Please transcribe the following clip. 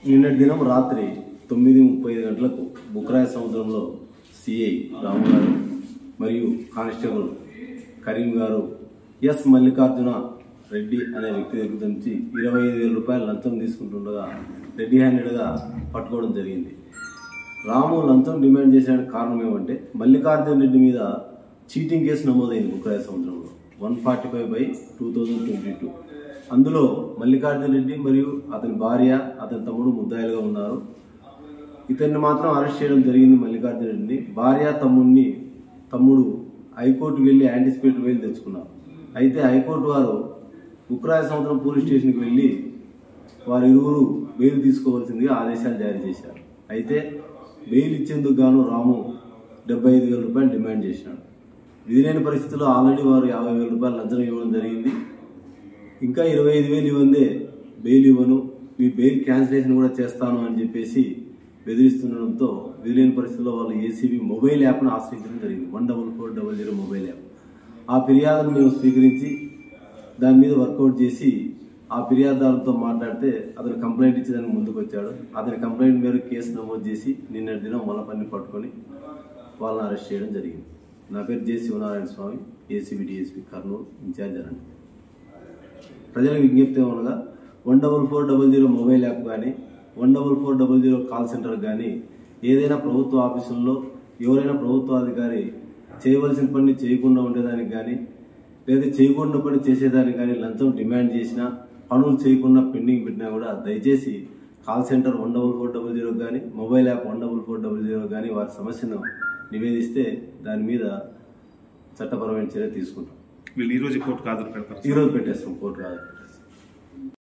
నిన్నటి దినం రాత్రి తొమ్మిది ముప్పై ఐదు గంటలకు బుక్రాయ సముద్రంలో సిఐ రాము గారు మరియు కానిస్టేబుల్ కరీం గారు ఎస్ మల్లికార్జున రెడ్డి అనే వ్యక్తి దగ్గర నుంచి ఇరవై ఐదు వేల రూపాయలు లంచం తీసుకుంటుండగా రెడ్డి హ్యాండెడ్గా పట్టుకోవడం జరిగింది రాము లంచం డిమాండ్ చేసేడానికి కారణం ఏమంటే మల్లికార్జున రెడ్డి మీద చీటింగ్ కేసు నమోదైంది బుక్రాయ సముద్రంలో one forty five by two thousand twenty two అందులో మల్లికార్జున రెడ్డి మరియు అతని భార్య అతని తమ్ముడు ముద్దాయిలుగా ఉన్నారు ఇతన్ని మాత్రం అరెస్ట్ చేయడం జరిగింది మల్లికార్జున రెడ్డిని భార్య తమ్ముడిని తమ్ముడు హైకోర్టుకు వెళ్ళి యాంటిసిపేట్ బెయిల్ తెచ్చుకున్నారు అయితే హైకోర్టు వారు ఉక్రాయ సముద్రం పోలీస్ స్టేషన్కి వెళ్ళి వారి ఇరువురు బెయిల్ తీసుకోవాల్సిందిగా ఆదేశాలు జారీ చేశారు అయితే బెయిల్ ఇచ్చేందుకు గాను రాము డెబ్బై ఐదు వేల రూపాయలు డిమాండ్ చేసినాడు విధిలేని పరిస్థితుల్లో ఆల్రెడీ వారు యాభై వేల రూపాయలు లంచం ఇవ్వడం జరిగింది ఇంకా ఇరవై ఐదు వేలు ఇవ్వందే బెయిల్ ఇవ్వను మీ బెయిల్ క్యాన్సిలేషన్ కూడా చేస్తాను అని చెప్పేసి బెదిరిస్తుండడంతో విధిలేని పరిస్థితుల్లో వాళ్ళు ఏసీబీ మొబైల్ యాప్ను ఆశ్రయించడం జరిగింది one double four double zero mobile app ఆ ఫిర్యాదును మేము స్వీకరించి దాని మీద వర్కౌట్ చేసి ఆ ఫిర్యాదుదారులతో మాట్లాడితే అతను కంప్లైంట్ ఇచ్చేదానికి ముందుకు వచ్చాడు అతని కంప్లైంట్ మేరకు కేసు నమోదు చేసి నిన్నటి దినం మొలపన్ని పట్టుకొని వాళ్ళని అరెస్ట్ చేయడం జరిగింది నా పేరు J Sivanarayana Swamy ACB DSP Kurnool incharge అనండి ప్రజలకు విజ్ఞప్తి ఏమనగా one double four double zero mobile app కానీ one double four double zero call centre కానీ ఏదైనా ప్రభుత్వ ఆఫీసుల్లో ఎవరైనా ప్రభుత్వ అధికారి చేయవలసిన పని చేయకుండా ఉండేదానికి కానీ లేదా చేయకుండా పని చేసేదానికి కానీ లంచం డిమాండ్ చేసినా పనులు చేయకుండా పెండింగ్ పెట్టినా కూడా దయచేసి call centre one double four double zero కానీ mobile app one double four double zero కానీ వారి సమస్యను నివేదిస్తే దాని మీద చట్టపరమైన చర్య తీసుకుంటాం వీళ్ళు ఈ రోజు కోర్టుకు హాజరు పెడతారు ఈరోజు పెట్టేస్తాం కోర్టు కాదు